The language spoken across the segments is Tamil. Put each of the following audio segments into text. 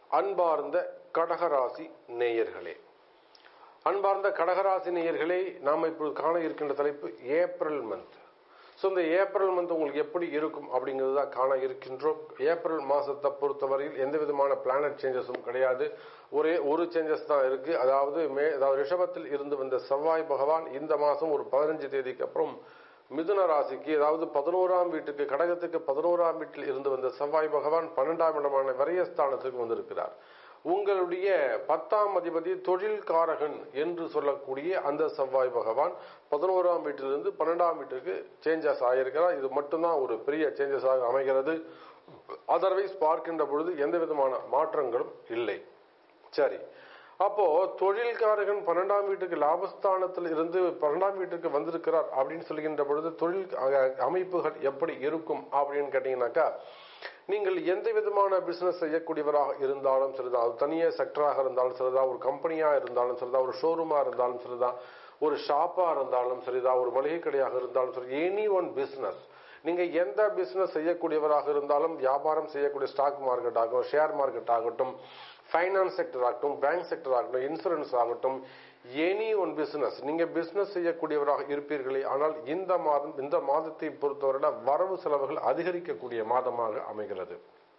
அன்பார்ந்த கடகராசி நேயர்களே அன்பார்ந்த கடகராசி நேயர்களே நாம் இப்பொழுது காண இருக்கின்ற தலைப்பு ஏப்ரல் மந்த் ஸோ இந்த ஏப்ரல் மந்த் உங்களுக்கு எப்படி இருக்கும் அப்படிங்கிறது தான் காண இருக்கின்றோம் ஏப்ரல் மாதத்தை பொறுத்தவரையில் எந்த விதமான பிளானட் சேஞ்சஸும் கிடையாது ஒரே ஒரு சேஞ்சஸ் தான் இருக்கு அதாவது மே அதாவது ரிஷபத்தில் இருந்து வந்த செவ்வாய் பகவான் இந்த மாதம் ஒரு பதினஞ்சு தேதிக்கு அப்புறம் மிதுன ராசிக்கு அதாவது பதினோராம் வீட்டுக்கு கடகத்துக்கு பதினோராம் வீட்டில் இருந்து வந்த செவ்வாய் பகவான் பன்னெண்டாம் இடமான விரயஸ்தானத்துக்கு வந்திருக்கிறார் உங்களுடைய பத்தாம் அதிபதி தொழில்காரகன் என்று சொல்லக்கூடிய அந்த செவ்வாய் பகவான் பதினோராம் வீட்டிலிருந்து பன்னெண்டாம் வீட்டுக்கு சேஞ்சஸ் ஆகியிருக்கிறார் இது மட்டும்தான் ஒரு பெரிய சேஞ்சஸ் ஆக அமைகிறது அதர்வைஸ் பார்க்கின்ற பொழுது எந்த விதமான மாற்றங்களும் இல்லை சரி அப்போ தொழில்காரகன் பன்னெண்டாம் வீட்டுக்கு லாபஸ்தானத்தில் இருந்து பன்னெண்டாம் வீட்டுக்கு வந்திருக்கிறார் அப்படின்னு சொல்லுகின்ற பொழுது தொழில் அமைப்புகள் எப்படி இருக்கும் அப்படின்னு கேட்டீங்கன்னாக்கா நீங்கள் எந்த விதமான பிசினஸ் செய்யக்கூடியவராக இருந்தாலும் சரிதான் அது தனியாக செக்டராக இருந்தாலும் சரிதான் ஒரு கம்பெனியா இருந்தாலும் சரிதான் ஒரு ஷோரூமா இருந்தாலும் சரிதான் ஒரு ஷாப்பா இருந்தாலும் சரிதான் ஒரு மளிகை கடையாக இருந்தாலும் சரி எனி ஒன் பிசினஸ் நீங்க எந்த பிசினஸ் செய்யக்கூடியவராக இருந்தாலும் வியாபாரம் செய்யக்கூடிய ஸ்டாக் மார்க்கெட் ஆகட்டும் ஷேர் மார்க்கெட் ஆகட்டும் ஃபைனான்ஸ் செக்டர் ஆகட்டும் பேங்க் செக்டர் ஆகட்டும் இன்சூரன்ஸ் ஆகட்டும் எனி ஒன் பிசினஸ் நீங்க பிசினஸ் செய்யக்கூடியவராக இருப்பீர்களே ஆனால் இந்த மாதம் இந்த மாதத்தை பொறுத்தவரை வரவு செலவுகள் அதிகரிக்கக்கூடிய மாதமாக அமைகிறது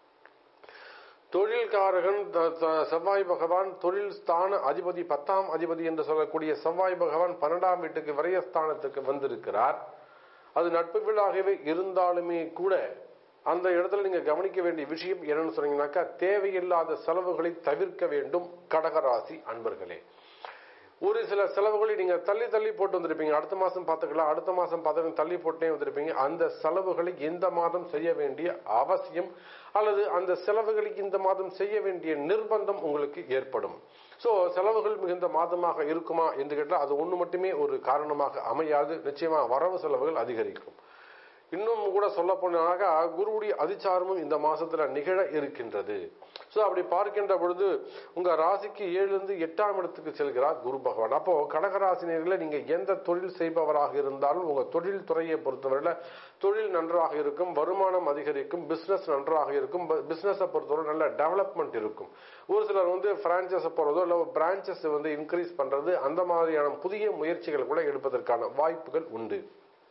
தொழில்காரகன் செவ்வாய் பகவான் தொழில் ஸ்தான அதிபதி பத்தாம் அதிபதி என்று சொல்லக்கூடிய செவ்வாய் பகவான் பன்னெண்டாம் வீட்டுக்கு விரயஸ்தானத்துக்கு வந்திருக்கிறார் அது நட்பு வீடாகவே இருந்தாலுமே கூட அந்த இடத்துல நீங்க கவனிக்க வேண்டிய விஷயம் என்னன்னு சொன்னீங்கன்னாக்கா தேவையில்லாத செலவுகளை தவிர்க்க வேண்டும் கடகராசி அன்பர்களே ஒரு சில செலவுகளை நீங்க தள்ளி தள்ளி போட்டு வந்திருப்பீங்க அடுத்த மாசம் பார்த்துக்கலாம் அடுத்த மாசம் பார்த்து தள்ளி போட்டே வந்திருப்பீங்க அந்த செலவுகளை இந்த மாதம் செய்ய வேண்டிய அவசியம் அல்லது அந்த செலவுகளை இந்த மாதம் செய்ய வேண்டிய நிர்பந்தம் உங்களுக்கு ஏற்படும் சோ செலவுகள் மிகுந்த மாதமாக இருக்குமா என்று கேட்டால் அது ஒன்று மட்டுமே ஒரு காரணமாக அமையாது நிச்சயமா வரவு செலவுகள் அதிகரிக்கும் இன்னும் கூட சொல்ல போனாக்க குருவுடைய அதிச்சாரமும் இந்த மாசத்துல நிகழ இருக்கின்றது சோ அப்படி பார்க்கின்ற பொழுது உங்க ராசிக்கு ஏழுலேருந்து எட்டாம் இடத்துக்கு செல்கிறார் குரு பகவான் அப்போ கடகராசினியர்களை நீங்க எந்த தொழில் செய்பவராக இருந்தாலும் உங்க தொழில் துறையை பொறுத்தவரையில தொழில் நன்றாக இருக்கும் வருமானம் அதிகரிக்கும் பிசினஸ் நன்றாக இருக்கும் பிசினஸை பொறுத்தவரை நல்ல டெவலப்மெண்ட் இருக்கும் ஒரு சிலர் வந்து பிரான்ச்சஸ் போறதோ இல்ல பிரான்ச்சஸ் வந்து இன்க்ரீஸ் பண்றது அந்த மாதிரியான புதிய முயற்சிகள் கூட எடுப்பதற்கான வாய்ப்புகள் உண்டு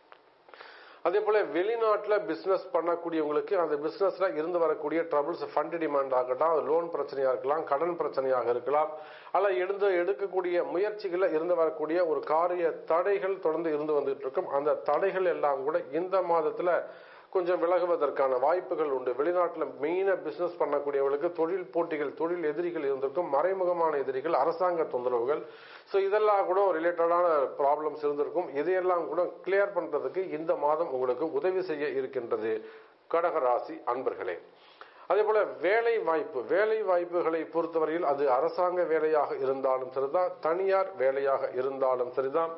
அதே போல வெளிநாட்டுல பிசினஸ் பண்ணக்கூடியவங்களுக்கு அந்த பிசினஸ்ல இருந்து வரக்கூடிய ட்ரபிள்ஸ் ஃபண்ட் டிமாண்ட் ஆகட்டும் அது லோன் பிரச்சனையா இருக்கலாம் கடன் பிரச்சனையாக இருக்கலாம் அல்ல எடுத்து எடுக்கக்கூடிய முயற்சிகள்ல இருந்து வரக்கூடிய ஒரு காரிய தடைகள் தொடர்ந்து இருந்து வந்துட்டு இருக்கும் அந்த தடைகள் எல்லாம் கூட இந்த மாதத்துல கொஞ்சம் விலகுவதற்கான வாய்ப்புகள் உண்டு வெளிநாட்டில் மெயினா பிசினஸ் பண்ணக்கூடியவர்களுக்கு தொழில் போட்டிகள் தொழில் எதிரிகள் இருந்திருக்கும் மறைமுகமான எதிரிகள் அரசாங்க தொந்தரவுகள் ஸோ இதெல்லாம் கூட ரிலேட்டடான ப்ராப்ளம்ஸ் இருந்திருக்கும் இதையெல்லாம் கூட கிளியர் பண்றதுக்கு இந்த மாதம் உங்களுக்கு உதவி செய்ய இருக்கின்றது கடகராசி அன்பர்களே அதே போல வேலை வாய்ப்பு வேலை வாய்ப்புகளை பொறுத்தவரையில் அது அரசாங்க வேலையாக இருந்தாலும் சரிதான் தனியார் வேலையாக இருந்தாலும் சரிதான்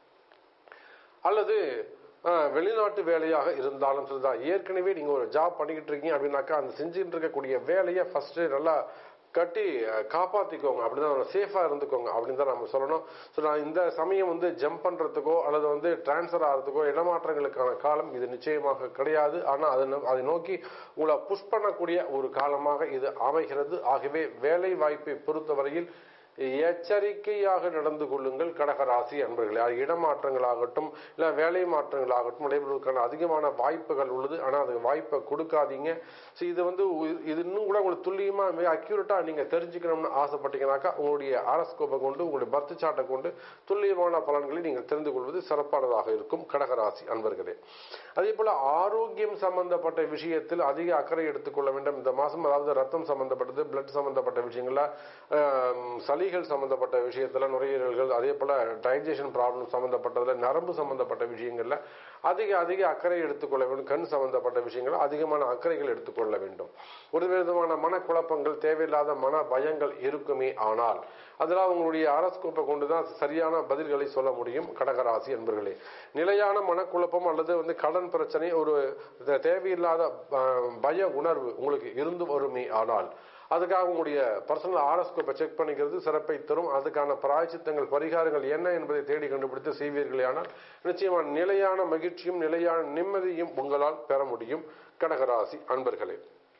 அல்லது வெளிநாட்டு வேலையாக இருந்தாலும் சரிதான் ஏற்கனவே நீங்க ஒரு ஜாப் பண்ணிக்கிட்டு இருக்கீங்க அப்படின்னாக்கா அந்த செஞ்சுட்டு இருக்கக்கூடிய வேலையை ஃபர்ஸ்ட் நல்லா கட்டி காப்பாத்திக்கோங்க அப்படிதான் சேஃபா இருந்துக்கோங்க அப்படின்னு தான் நம்ம சொல்லணும் ஸோ நான் இந்த சமயம் வந்து ஜம்ப் பண்றதுக்கோ அல்லது வந்து டிரான்ஸ்ஃபர் ஆகிறதுக்கோ இடமாற்றங்களுக்கான காலம் இது நிச்சயமாக கிடையாது ஆனால் அதை அதை நோக்கி உங்களை புஷ் பண்ணக்கூடிய ஒரு காலமாக இது அமைகிறது ஆகவே வேலை வாய்ப்பை பொறுத்தவரையில் எச்சரிக்கையாக நடந்து கொள்ளுங்கள் கடகராசி அன்பர்களே அது இடமாற்றங்களாகட்டும் இல்ல வேலை மாற்றங்களாகட்டும் நடைபெறுவதற்கான அதிகமான வாய்ப்புகள் உள்ளது ஆனா அது வாய்ப்பை கொடுக்காதீங்க ஸோ இது வந்து இது இன்னும் கூட உங்களுக்கு துல்லியமா மிக அக்யூரேட்டா நீங்க தெரிஞ்சுக்கணும்னு ஆசைப்பட்டீங்கன்னாக்கா உங்களுடைய ஆரஸ்கோப்பை கொண்டு உங்களுடைய பர்த் சாட்டை கொண்டு துல்லியமான பலன்களை நீங்கள் தெரிந்து கொள்வது சிறப்பானதாக இருக்கும் கடகராசி அன்பர்களே அதே போல ஆரோக்கியம் சம்பந்தப்பட்ட விஷயத்தில் அதிக அக்கறை எடுத்துக்கொள்ள வேண்டும் இந்த மாசம் அதாவது ரத்தம் சம்பந்தப்பட்டது பிளட் சம்பந்தப்பட்ட விஷயங்கள்ல சளி சளிகள் சம்பந்தப்பட்ட விஷயத்துல நுரையீரல்கள் அதே போல டைஜஷன் ப்ராப்ளம் சம்பந்தப்பட்டதுல நரம்பு சம்பந்தப்பட்ட விஷயங்கள்ல அதிக அதிக அக்கறை எடுத்துக்கொள்ள வேண்டும் கண் சம்பந்தப்பட்ட விஷயங்கள் அதிகமான அக்கறைகள் எடுத்துக்கொள்ள வேண்டும் ஒரு விதமான மனக்குழப்பங்கள் தேவையில்லாத மன பயங்கள் இருக்குமே ஆனால் அதெல்லாம் உங்களுடைய அரஸ்கோப்பை கொண்டுதான் சரியான பதில்களை சொல்ல முடியும் கடகராசி என்பர்களே நிலையான மனக்குழப்பம் அல்லது வந்து கடன் பிரச்சனை ஒரு தேவையில்லாத பய உணர்வு உங்களுக்கு இருந்து வருமே ஆனால் அதுக்காக உங்களுடைய பர்சனல் ஆரஸ்கோப்பை செக் பண்ணிக்கிறது சிறப்பை தரும் அதுக்கான பிராய்ச்சித்தங்கள் பரிகாரங்கள் என்ன என்பதை தேடி கண்டுபிடித்து செய்வீர்களே ஆனால் நிச்சயமா நிலையான மகிழ்ச்சியும் நிலையான நிம்மதியும் உங்களால் பெற முடியும் கடகராசி அன்பர்களே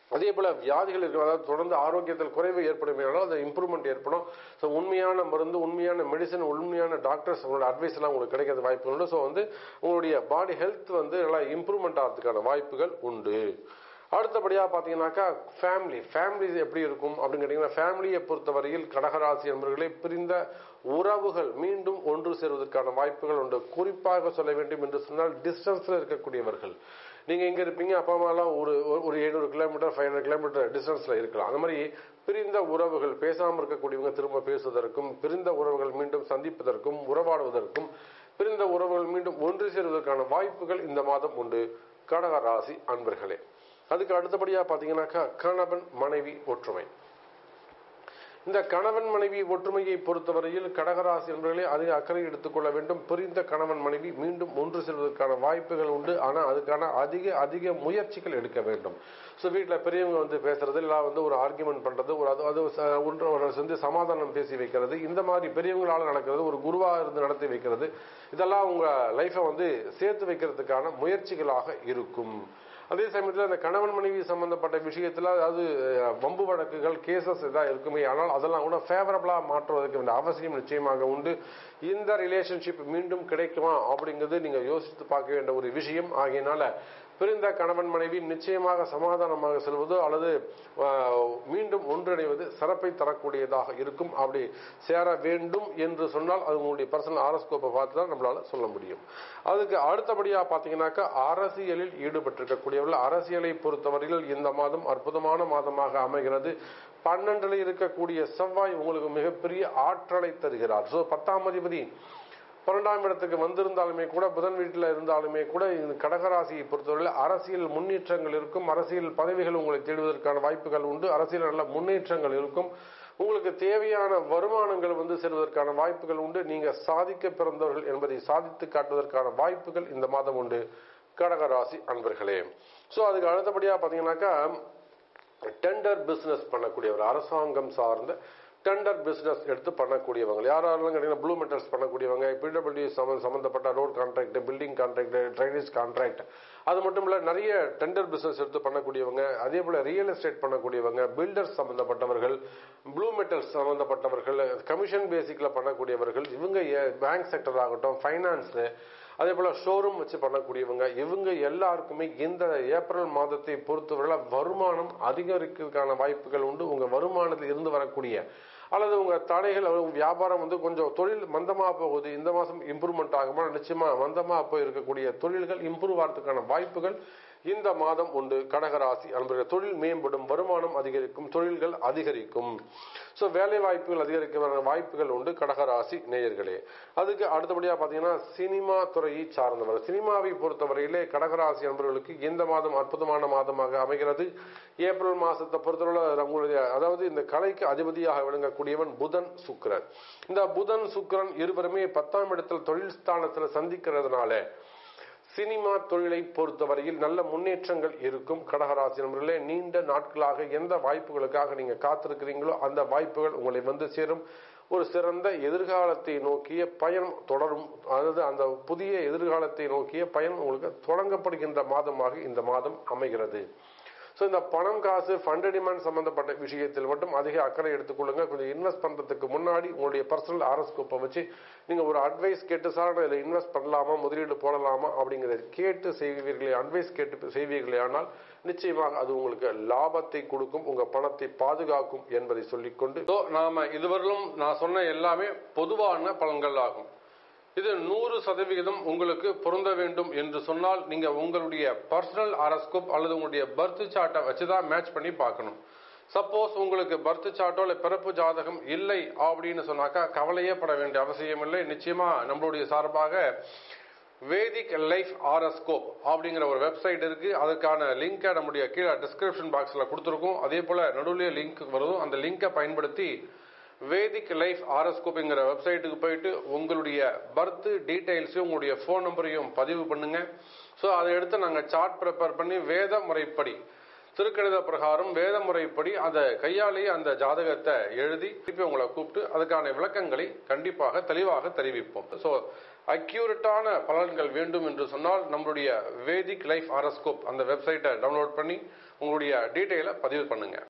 அதே போல வியாதிகள் இருக்கும் அதாவது தொடர்ந்து ஆரோக்கியத்தில் குறைவு ஏற்படும் அந்த இம்ப்ரூவ்மெண்ட் ஏற்படும் ஸோ உண்மையான மருந்து உண்மையான மெடிசன் உண்மையான டாக்டர்ஸ் உங்களோட அட்வைஸ் எல்லாம் உங்களுக்கு கிடைக்கிறது வாய்ப்புகள் உண்டு ஸோ வந்து உங்களுடைய பாடி ஹெல்த் வந்து நல்லா இம்ப்ரூவ்மெண்ட் ஆகிறதுக்கான வாய்ப்புகள் உண்டு அடுத்தபடியாக பார்த்தீங்கன்னாக்கா ஃபேமிலி ஃபேமிலி எப்படி இருக்கும் அப்படின்னு கேட்டிங்கன்னா ஃபேமிலியை பொறுத்தவரையில் கடகராசி என்பவர்களே பிரிந்த உறவுகள் மீண்டும் ஒன்று சேருவதற்கான வாய்ப்புகள் உண்டு குறிப்பாக சொல்ல வேண்டும் என்று சொன்னால் டிஸ்டன்ஸில் இருக்கக்கூடியவர்கள் நீங்க எங்க இருப்பீங்க அப்பா அம்மாலாம் ஒரு ஒரு எழுநூறு கிலோமீட்டர் ஃபைவ் ஹண்ட்ரட் கிலோமீட்டர் டிஸ்டன்ஸ்ல இருக்கலாம் அந்த மாதிரி பிரிந்த உறவுகள் பேசாமல் இருக்கக்கூடியவங்க திரும்ப பேசுவதற்கும் பிரிந்த உறவுகள் மீண்டும் சந்திப்பதற்கும் உறவாடுவதற்கும் பிரிந்த உறவுகள் மீண்டும் ஒன்று சேருவதற்கான வாய்ப்புகள் இந்த மாதம் உண்டு கடக ராசி அன்பர்களே அதுக்கு அடுத்தபடியா பாத்தீங்கன்னாக்கா கணவன் மனைவி ஒற்றுமை இந்த கணவன் மனைவி ஒற்றுமையை பொறுத்தவரையில் கடகராசி என்பவர்களே அதிக அக்கறை எடுத்துக்கொள்ள வேண்டும் பிரிந்த கணவன் மனைவி மீண்டும் ஒன்று செல்வதற்கான வாய்ப்புகள் உண்டு ஆனால் அதுக்கான அதிக அதிக முயற்சிகள் எடுக்க வேண்டும் ஸோ வீட்டில் பெரியவங்க வந்து பேசுறது இல்லை வந்து ஒரு ஆர்குமெண்ட் பண்றது ஒரு அது அது ச- ஒன்று ஒரு வந்து சமாதானம் பேசி வைக்கிறது இந்த மாதிரி பெரியவங்களால நடக்கிறது ஒரு குருவா இருந்து நடத்தி வைக்கிறது இதெல்லாம் உங்க லைஃபை வந்து சேர்த்து வைக்கிறதுக்கான முயற்சிகளாக இருக்கும் அதே சமயத்தில் அந்த கணவன் மனைவி சம்பந்தப்பட்ட விஷயத்துல அதாவது அஹ், வம்பு வழக்குகள் கேசஸ் ஏதாவது இருக்குமே ஆனால் அதெல்லாம் கூட ஃபேவரபிளா மாற்றுவதற்கு வேண்டிய அவசியம் நிச்சயமாக உண்டு இந்த ரிலேஷன்ஷிப் மீண்டும் கிடைக்குமா அப்படிங்கிறது நீங்க யோசித்து பார்க்க வேண்டிய ஒரு விஷயம் ஆகையினால பிரிந்த கணவன் மனைவி நிச்சயமாக சமாதானமாக செல்வது அல்லது அஹ், மீண்டும் ஒன்றிணைவது சிறப்பை தரக்கூடியதாக இருக்கும் அப்படி சேர வேண்டும் என்று சொன்னால் அது உங்களுடைய பர்சனல் ஆரோஸ்கோப்பை பார்த்து தான் நம்மளால சொல்ல முடியும் அதுக்கு அடுத்தபடியா பாத்தீங்கன்னாக்கா அரசியலில் ஈடுபட்டிருக்கக்கூடியவர்கள் அரசியலை பொறுத்தவரையில் இந்த மாதம் அற்புதமான மாதமாக அமைகிறது பன்னெண்டில் இருக்கக்கூடிய செவ்வாய் உங்களுக்கு மிகப்பெரிய ஆற்றலை தருகிறார் ஸோ பத்தாம் அதிபதி பன்னெண்டாம் இடத்துக்கு வந்திருந்தாலுமே கூட புதன் வீட்டில் இருந்தாலுமே கூட இந்த கடகராசியை பொறுத்தவரையில் அரசியல் முன்னேற்றங்கள் இருக்கும் அரசியல் பதவிகள் உங்களை தேடுவதற்கான வாய்ப்புகள் உண்டு அரசியல் நல்ல முன்னேற்றங்கள் இருக்கும் உங்களுக்கு தேவையான வருமானங்கள் வந்து செல்வதற்கான வாய்ப்புகள் உண்டு நீங்க சாதிக்க பிறந்தவர்கள் என்பதை சாதித்து காட்டுவதற்கான வாய்ப்புகள் இந்த மாதம் உண்டு கடகராசி அன்பர்களே ஸோ அதுக்கு அடுத்தபடியா பார்த்தீங்கன்னாக்கா டெண்டர் பிசினஸ் பண்ணக்கூடியவர் அரசாங்கம் சார்ந்த டெண்டர் பிசினஸ் எடுத்து பண்ணக்கூடியவங்க யாரெல்லாம் கேட்டீங்கன்னா ப்ளூ மெட்டல்ஸ் பண்ணக்கூடியவங்க பிடபிள்யூ சம்பந்தப்பட்ட road contract building contract drainage contract அது மட்டும் இல்ல நிறைய டெண்டர் பிசினஸ் எடுத்து பண்ணக்கூடியவங்க அதே போல ரியல் எஸ்டேட் பண்ணக்கூடியவங்க பில்டர்ஸ் சம்பந்தப்பட்டவர்கள் ப்ளூ மெட்டல்ஸ் சம்பந்தப்பட்டவர்கள் கமிஷன் பேசிக்ல பண்ணக்கூடியவர்கள் இவங்க பேங்க் செக்டர் ஆகட்டும் ஃபைனான்ஸ் அதே போல ஷோரூம் வச்சு பண்ணக்கூடியவங்க இவங்க எல்லாருக்குமே இந்த ஏப்ரல் மாதத்தை பொறுத்தவரை வருமானம் அதிகரிக்கிறதுக்கான வாய்ப்புகள் உண்டு உங்க வருமானத்தில் இருந்து வரக்கூடிய அல்லது உங்க தடைகள் அல்லது உங்க வியாபாரம் வந்து கொஞ்சம் தொழில் மந்தமா போகுது இந்த மாசம் இம்ப்ரூவ்மெண்ட் ஆகுமா நிச்சயமா மந்தமா போய் இருக்கக்கூடிய தொழில்கள் இம்ப்ரூவ் ஆகிறதுக்கான வாய்ப்புகள் இந்த மாதம் உண்டு கடகராசி அன்பர்கள் தொழில் மேம்படும் வருமானம் அதிகரிக்கும் தொழில்கள் அதிகரிக்கும் ஸோ வேலை வாய்ப்புகள் அதிகரிக்க வாய்ப்புகள் உண்டு கடகராசி நேயர்களே அதுக்கு அடுத்தபடியா பாத்தீங்கன்னா சினிமா துறையை சார்ந்தவர் சினிமாவை பொறுத்தவரையிலே கடகராசி அன்பர்களுக்கு இந்த மாதம் அற்புதமான மாதமாக அமைகிறது ஏப்ரல் மாசத்தை பொறுத்தவரை உங்களுடைய அதாவது இந்த கலைக்கு அதிபதியாக விளங்கக்கூடியவன் புதன் சுக்கிரன் இந்த புதன் சுக்கிரன் இருவருமே பத்தாம் இடத்தில் தொழில் ஸ்தானத்தில் சந்திக்கிறதுனால சினிமா தொழிலை பொறுத்தவரையில் நல்ல முன்னேற்றங்கள் இருக்கும் கடகராசி நண்பர்களே நீண்ட நாட்களாக எந்த வாய்ப்புகளுக்காக நீங்க காத்திருக்கிறீங்களோ அந்த வாய்ப்புகள் உங்களை வந்து சேரும் ஒரு சிறந்த எதிர்காலத்தை நோக்கிய பயணம் தொடரும் அதாவது அந்த புதிய எதிர்காலத்தை நோக்கிய பயணம் உங்களுக்கு தொடங்கப்படுகின்ற மாதமாக இந்த மாதம் அமைகிறது ஸோ இந்த பணம் காசு ஃபண்ட் டிமாண்ட் சம்பந்தப்பட்ட விஷயத்தில் மட்டும் அதிக அக்கறை எடுத்துக்கொள்ளுங்க கொஞ்சம் இன்வெஸ்ட் பண்றதுக்கு முன்னாடி உங்களுடைய பர்சனல் ஆரோஸ்கோப்பை வச்சு நீங்க ஒரு அட்வைஸ் கேட்டு சார் நான் இதில் இன்வெஸ்ட் பண்ணலாமா முதலீடு போடலாமா அப்படிங்கிறத கேட்டு செய்வீர்களே அட்வைஸ் கேட்டு செய்வீர்களே ஆனால் நிச்சயமாக அது உங்களுக்கு லாபத்தை கொடுக்கும் உங்க பணத்தை பாதுகாக்கும் என்பதை சொல்லிக்கொண்டு So, நாம இதுவரையிலும் நான் சொன்ன எல்லாமே பொதுவான பலன்கள் ஆகும் இது நூறு சதவிகிதம் உங்களுக்கு பொருந்த வேண்டும் என்று சொன்னால் நீங்க உங்களுடைய பர்சனல் ஆரஸ்கோப் அல்லது உங்களுடைய பர்த் சார்ட்டை வச்சுதான் மேட்ச் பண்ணி பார்க்கணும் சப்போஸ் உங்களுக்கு பர்த் சார்ட்டோ இல்லை பிறப்பு ஜாதகம் இல்லை அப்படின்னு சொன்னாக்கா கவலையே பட வேண்டிய அவசியம் இல்லை நிச்சயமா நம்மளுடைய சார்பாக வேதிக் லைஃப் ஆரஸ்கோப் அப்படிங்கிற ஒரு வெப்சைட் இருக்கு அதுக்கான லிங்கை நம்முடைய கீழே டிஸ்கிரிப்ஷன் பாக்ஸ்ல கொடுத்துருக்கோம் அதே போல நடுவுலயே லிங்க் வரும் அந்த லிங்கை பயன்படுத்தி வேதிக் லைஃப் ஆரோஸ்கோப்ங்கிற வெப்சைட்டுக்கு போயிட்டு உங்களுடைய பர்த் டீடைல்ஸையும் உங்களுடைய ஃபோன் நம்பரையும் பதிவு பண்ணுங்க ஸோ அதை எடுத்து நாங்கள் சார்ட் ப்ரிப்பேர் பண்ணி வேத முறைப்படி திருக்கணித பிரகாரம் வேத முறைப்படி அதை கையாலேயே அந்த ஜாதகத்தை எழுதி திருப்பி உங்களை கூப்பிட்டு அதுக்கான விளக்கங்களை கண்டிப்பாக தெளிவாக தெரிவிப்போம் ஸோ அக்யூரட்டான பலன்கள் வேண்டும் என்று சொன்னால் நம்மளுடைய வேதிக் லைஃப் ஆரோஸ்கோப் அந்த வெப்சைட்டை டவுன்லோட் பண்ணி உங்களுடைய டீட்டெயிலை பதிவு பண்ணுங்க